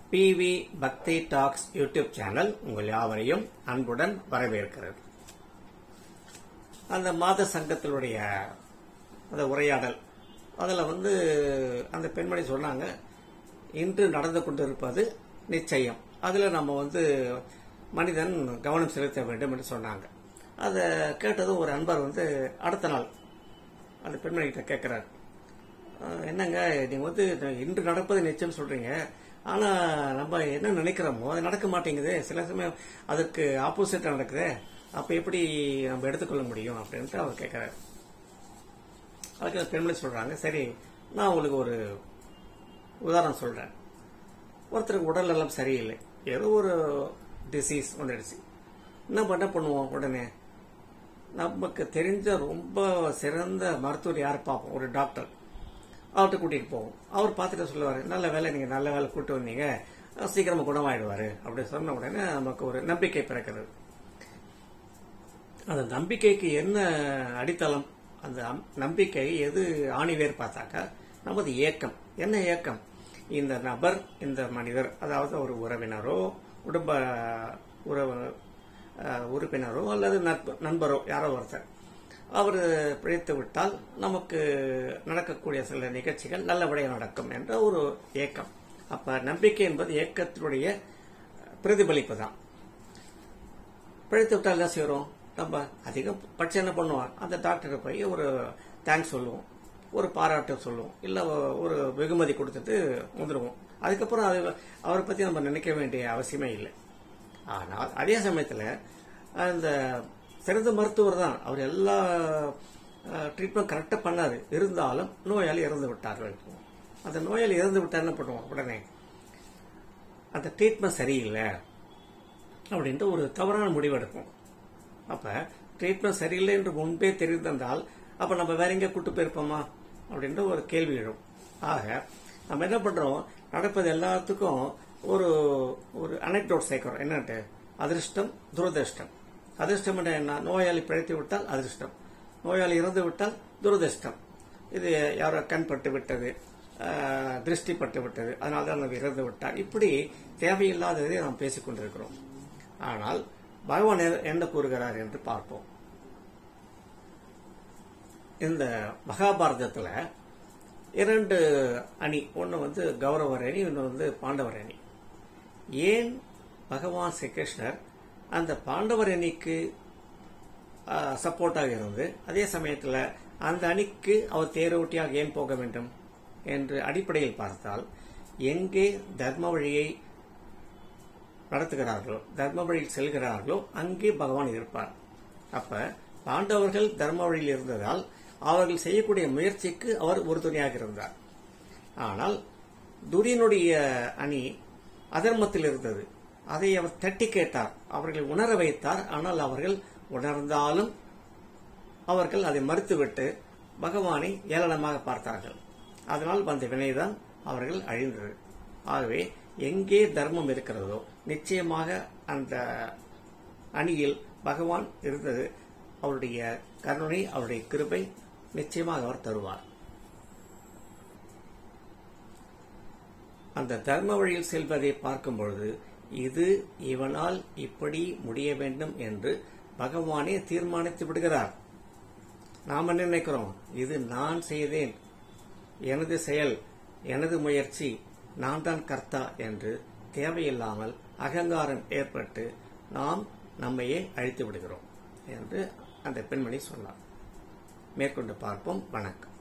PV பக்தி tax YouTube channel உங்கள் யாவரையும் அன்புடன் வரவேற்கிறது அந்த மாத சங்கத்தினுடைய அந்த உரையாடல் அதில் வந்து அந்த பெண்மணி சொன்னாங்க இன்று நடந்து கொண்டிருப்பது நிச்சயம் அதில் நம்ம வந்து மனிதன் கவனம் செலுத்த வேண்டும் என்று சொன்னாங்க அதை கேட்டதும் ஒரு அன்பர் வந்து அடுத்த நாள் அந்த பெண்மணிகிட்ட கேட்குறாரு என்னங்க நீங்க வந்து இன்று நடப்பது நிச்சயம் சொல்றீங்க ஆனா நம்ம என்ன நினைக்கிறோமோ அது நடக்க மாட்டேங்குது சில சமயம் அதற்கு ஆப்போசிட்டா நடக்குது அப்ப எப்படி நம்ம எடுத்துக்கொள்ள முடியும் அப்படின்ட்டு அவர் கேட்கிறாரு அதுக்கு அந்த பெண்மணி சொல்றாங்க சரி நான் உங்களுக்கு ஒரு உதாரணம் சொல்றேன் ஒருத்தருக்கு உடல் எல்லாம் சரியில்லை ஏதோ ஒரு டிசீஸ் வந்துடுச்சு என்ன பண்ண பண்ணுவோம் உடனே நமக்கு தெரிஞ்ச ரொம்ப சிறந்த மருத்துவர் யார் பார்ப்போம் ஒரு டாக்டர் அவர்கிட்ட கூட்டிட்டு போவோம் அவர் பார்த்துட்டு சொல்லுவாரு நல்ல வேலை நீங்க நல்ல வேலை கூட்டு வந்தீங்க சீக்கிரமா குணமாயிடுவாரு அப்படி சொன்ன உடனே நமக்கு ஒரு நம்பிக்கை பிறக்கிறது அந்த நம்பிக்கைக்கு என்ன அடித்தளம் அந்த நம்பிக்கை எது ஆணிவேர் பார்த்தாக்கா நமது ஏக்கம் என்ன ஏக்கம் இந்த நபர் இந்த மனிதர் அதாவது ஒரு உறவினரோ குடும்ப உறவு உறுப்பினரோ அல்லது நண்பரோ யாரோ ஒருத்தர் அவர் பிழைத்து விட்டால் நமக்கு நடக்கக்கூடிய சில நிகழ்ச்சிகள் நல்லபடியாக நடக்கும் என்ற ஒரு ஏக்கம் அப்ப நம்பிக்கை என்பது ஏக்கத்தினுடைய பிரதிபலிப்பு தான் பிழைத்து விட்டால் என்ன செய்யறோம் நம்ம அதிகம் பட்சம் என்ன பண்ணுவோம் அந்த டாக்டரை போய் ஒரு தேங்க்ஸ் சொல்லுவோம் ஒரு பாராட்டு சொல்லுவோம் இல்ல ஒரு வெகுமதி கொடுத்துட்டு வந்துடுவோம் அதுக்கப்புறம் அது அவரை பத்தி நம்ம நினைக்க வேண்டிய அவசியமே இல்லை ஆனால் அதே சமயத்துல அந்த சிறந்த மருத்துவர் தான் அவர் எல்லா ட்ரீட்மெண்ட் கரெக்டாக பண்ணாரு இருந்தாலும் நோயாளி இறந்து விட்டார்கள் அந்த நோயாளி இறந்து விட்டார் என்ன பண்ணுவோம் உடனே அந்த ட்ரீட்மெண்ட் சரியில்லை அப்படின்ட்டு ஒரு தவறான முடிவு எடுப்போம் அப்ப ட்ரீட்மெண்ட் சரியில்லை என்று முன்பே தெரிந்திருந்தால் அப்ப நம்ம வேற எங்க கூட்டு போயிருப்போமா அப்படின்ற ஒரு கேள்வி எழும் ஆக நம்ம என்ன பண்றோம் நடப்பது எல்லாத்துக்கும் ஒரு ஒரு அனெக்டோட் சேர்க்கிறோம் என்னன்ட்டு அதிர்ஷ்டம் துரதிருஷ்டம் அதிர்ஷ்டம் என்ன நோயாளி பிழைத்து விட்டால் அதிர்ஷ்டம் நோயாளி இறந்து விட்டால் துரதிருஷ்டம் இது யாரோ கண் பட்டு விட்டது திருஷ்டி பட்டு விட்டது அதனால்தான் நம்ம இறந்து விட்டார் இப்படி தேவையில்லாததை நாம் பேசிக் கொண்டிருக்கிறோம் ஆனால் பகவான் என்ன கூறுகிறார் என்று பார்ப்போம் இந்த மகாபாரதத்துல இரண்டு அணி ஒன்னு வந்து கௌரவர் அணி இன்னொன்று வந்து பாண்டவர் அணி ஏன் பகவான் ஸ்ரீகிருஷ்ணர் அந்த பாண்டவர் அணிக்கு சப்போர்ட்டாக இருந்து அதே சமயத்தில் அந்த அணிக்கு அவர் தேரோட்டியாக ஏன் போக வேண்டும் என்று அடிப்படையில் பார்த்தால் எங்கே தர்ம வழியை நடத்துகிறார்களோ தர்ம வழியில் செல்கிறார்களோ அங்கே பகவான் இருப்பார் அப்ப பாண்டவர்கள் தர்ம வழியில் இருந்ததால் அவர்கள் செய்யக்கூடிய முயற்சிக்கு அவர் உறுதுணையாக இருந்தார் ஆனால் துரியனுடைய அணி அதர்மத்தில் இருந்தது அதை அவர் தட்டி கேட்டார் அவர்களை உணர வைத்தார் ஆனால் அவர்கள் உணர்ந்தாலும் அவர்கள் அதை மறுத்துவிட்டு பகவானை ஏளனமாக பார்த்தார்கள் அதனால் வந்த வினைதான் அவர்கள் அழிந்தது ஆகவே எங்கே தர்மம் இருக்கிறதோ நிச்சயமாக அந்த அணியில் பகவான் இருந்தது அவருடைய கருணை அவருடைய கிருபை நிச்சயமாக அவர் தருவார் அந்த தர்ம வழியில் செல்வதை பார்க்கும் பொழுது இது இவனால் இப்படி முடிய வேண்டும் என்று பகவானே தீர்மானித்து விடுகிறார் நாம் என்ன நினைக்கிறோம் இது நான் செய்தேன் எனது செயல் எனது முயற்சி நான் தான் கர்த்தா என்று தேவையில்லாமல் அகங்காரம் ஏற்பட்டு நாம் நம்மையே அழித்து விடுகிறோம் என்று அந்த பெண்மணி சொன்னார் மேற்கொண்டு பார்ப்போம் வணக்கம்